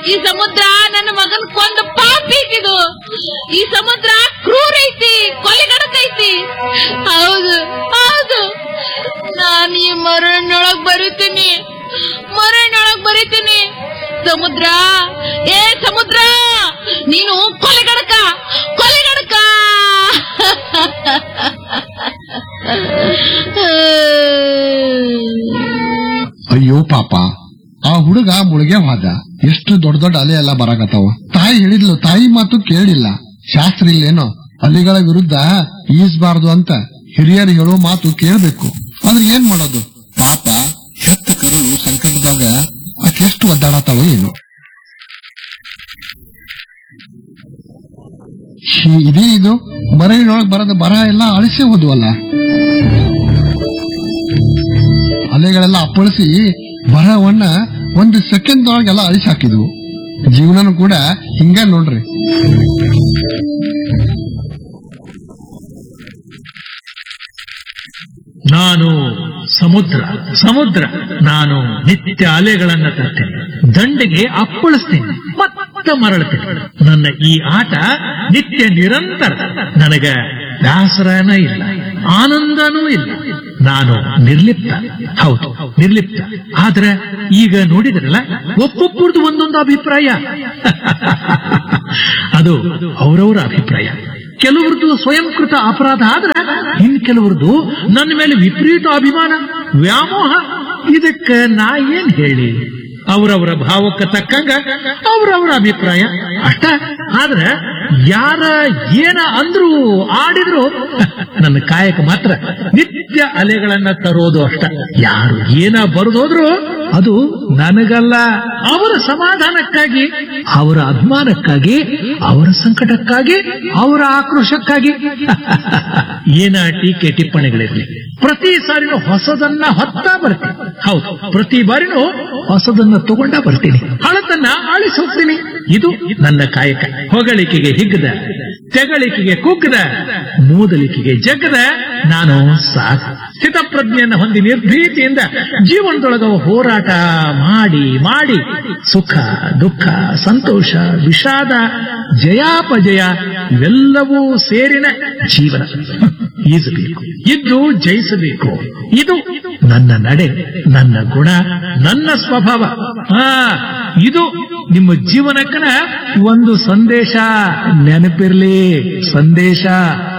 ಈ ಸಮುದ್ರ ನನ್ನ ಮಗನ್ ಕೊಂದ ಪಾಪಿ ಐತಿದು ಈ ಸಮುದ್ರ ಕ್ರೂರ ಐತಿ ಕೊಲೆಗಡಕೈತಿ ಹೌದು ಹೌದು ನಾನ್ ಈ ಮರಣ್ಣೊಳಗ್ ಬರೀತೀನಿ ಮರಣ್ಣೊಳಗ್ ಬರೀತೀನಿ ಸಮುದ್ರ ಏ ಸಮುದ್ರ ನೀನು ಕೊಲೆಗಡಕ ಕೊಲೆಗಡಕ ಅಯ್ಯೋ ಪಾಪ ಆ ಹುಡುಗ ಮುಳುಗೆ ಹೋದ ಎಷ್ಟು ದೊಡ್ಡ ದೊಡ್ಡ ಅಲೆ ಎಲ್ಲ ಬರಾಕತ್ತಾವ ತಾಯಿ ಹೇಳಿದ್ಲು ತಾಯಿ ಮಾತು ಕೇಳಿಲ್ಲ ಶಾಸ್ತ್ರ ಇಲ್ಲೇನೋ ಅಲೆಗಳ ವಿರುದ್ಧ ಈಸ್ಬಾರ್ದು ಅಂತ ಹಿರಿಯರು ಹೇಳೋ ಮಾತು ಕೇಳ್ಬೇಕು ಆದ್ರೆ ಏನ್ ಮಾಡೋದು ಪಾಪ ಹೆತ್ತ ಕರು ಸಂಕಟದಾಗ ಆಕೆ ಎಷ್ಟು ಒದ್ದಾಡತ್ತಾಳೋ ಏನು ಛೀ, ಇದೇ ಇದು ಮರಳಿನೊಳಗ್ ಬರದ ಬರ ಎಲ್ಲ ಅಳಿಸೇ ಹೋದ್ವಲ್ಲ ಅಲೆಗಳೆಲ್ಲ ಅಪ್ಪಳಿಸಿ ಬರವನ್ನ ಒಂದು ಸೆಕೆಂಡ್ ಒಳಗೆಲ್ಲ ಅಳಿಸಿ ಹಾಕಿದ್ವು ಜೀವನನು ಕೂಡ ಹಿಂಗ ನೋಡ್ರಿ ನಾನು ಸಮುದ್ರ ಸಮುದ್ರ ನಾನು ನಿತ್ಯ ಅಲೆಗಳನ್ನ ತರ್ತೇನೆ ದಂಡೆಗೆ ಅಪ್ಪಳಿಸ್ತೇನೆ ಮತ್ತೆ ಮರಳುತ್ತೇನೆ ನನ್ನ ಈ ಆಟ ನಿತ್ಯ ನಿರಂತರ ನನಗ ದಾಸರನ ಇಲ್ಲ ಆನಂದನೂ ಇಲ್ಲ ನಾನು ನಿರ್ಲಿಪ್ತ ಹೌದು ನಿರ್ಲಿಪ್ತ ಆದ್ರೆ ಈಗ ನೋಡಿದ್ರಲ್ಲ ಒಬ್ಬೊಬ್ಬರದು ಒಂದೊಂದು ಅಭಿಪ್ರಾಯ ಅದು ಅವರವರ ಅಭಿಪ್ರಾಯ ಕೆಲವ್ರದ್ದು ಸ್ವಯಂಕೃತ ಅಪರಾಧ ಆದ್ರೆ ಇನ್ ಕೆಲವ್ರದ್ದು ನನ್ನ ಮೇಲೆ ವಿಪರೀತ ಅಭಿಮಾನ ವ್ಯಾಮೋಹ ಇದಕ್ಕ ನಾ ಏನ್ ಹೇಳಿ ಅವರವರ ಭಾವಕ್ಕೆ ತಕ್ಕಂಗ ಅವರವರ ಅಭಿಪ್ರಾಯ ಅಷ್ಟ ಆದ್ರೆ ಯಾರ ಏನ ಅಂದ್ರು ಆಡಿದ್ರು ನನ್ನ ಕಾಯಕ ಮಾತ್ರ ನಿತ್ಯ ಅಲೆಗಳನ್ನ ತರೋದು ಅಷ್ಟ ಯಾರು ಏನ ಬರೆದೋದ್ರು ಅದು ನನಗಲ್ಲ ಅವರ ಸಮಾಧಾನಕ್ಕಾಗಿ ಅವರ ಅಭಿಮಾನಕ್ಕಾಗಿ ಅವರ ಸಂಕಟಕ್ಕಾಗಿ ಅವರ ಆಕ್ರೋಶಕ್ಕಾಗಿ ಏನ ಟೀಕೆ ಟಿಪ್ಪಣಿಗಳಿರ್ಲಿ ಪ್ರತಿ ಸಾರಿನೂ ಹೊಸದನ್ನ ಹೊತ್ತಾ ಬರ್ತೀನಿ ಹೌದು ಪ್ರತಿ ಬಾರಿನೂ ಹೊಸದನ್ನ ತಗೊಂಡ ಬರ್ತೀನಿ ಹಳತನ್ನ ಆಳಿಸಿ ಹೋಗ್ತೀನಿ ಇದು ನನ್ನ ಕಾಯಕ ಹೊಗಳಿಕೆಗೆ ಹಿಗ್ಗದ ತೆಗಳಿಕೆಗೆ ಕುಗ್ಗದ ಮೂದಲಿಕೆಗೆ ಜಗ್ಗದ ನಾನು ಸಾಕು ಸ್ಥಿತಪ್ರಜ್ಞೆಯನ್ನು ಹೊಂದಿ ನಿರ್ಭೀತಿಯಿಂದ ಜೀವನದೊಳಗ ಹೋರಾಟ ಮಾಡಿ ಮಾಡಿ ಸುಖ ದುಃಖ ಸಂತೋಷ ವಿಷಾದ ಜಯಾಪಜಯ ಇವೆಲ್ಲವೂ ಸೇರಿನ ಜೀವನ ಈಸಬೇಕು ಇದ್ದು ಜಯಿಸಬೇಕು ಇದು ನನ್ನ ನಡೆ ನನ್ನ ಗುಣ ನನ್ನ ಸ್ವಭಾವ ಹಾ ಇದು ನಿಮ್ಮ ಜೀವನಕ್ಕನ ಒಂದು ಸಂದೇಶ ನೆನಪಿರ್ಲಿ ಸಂದೇಶ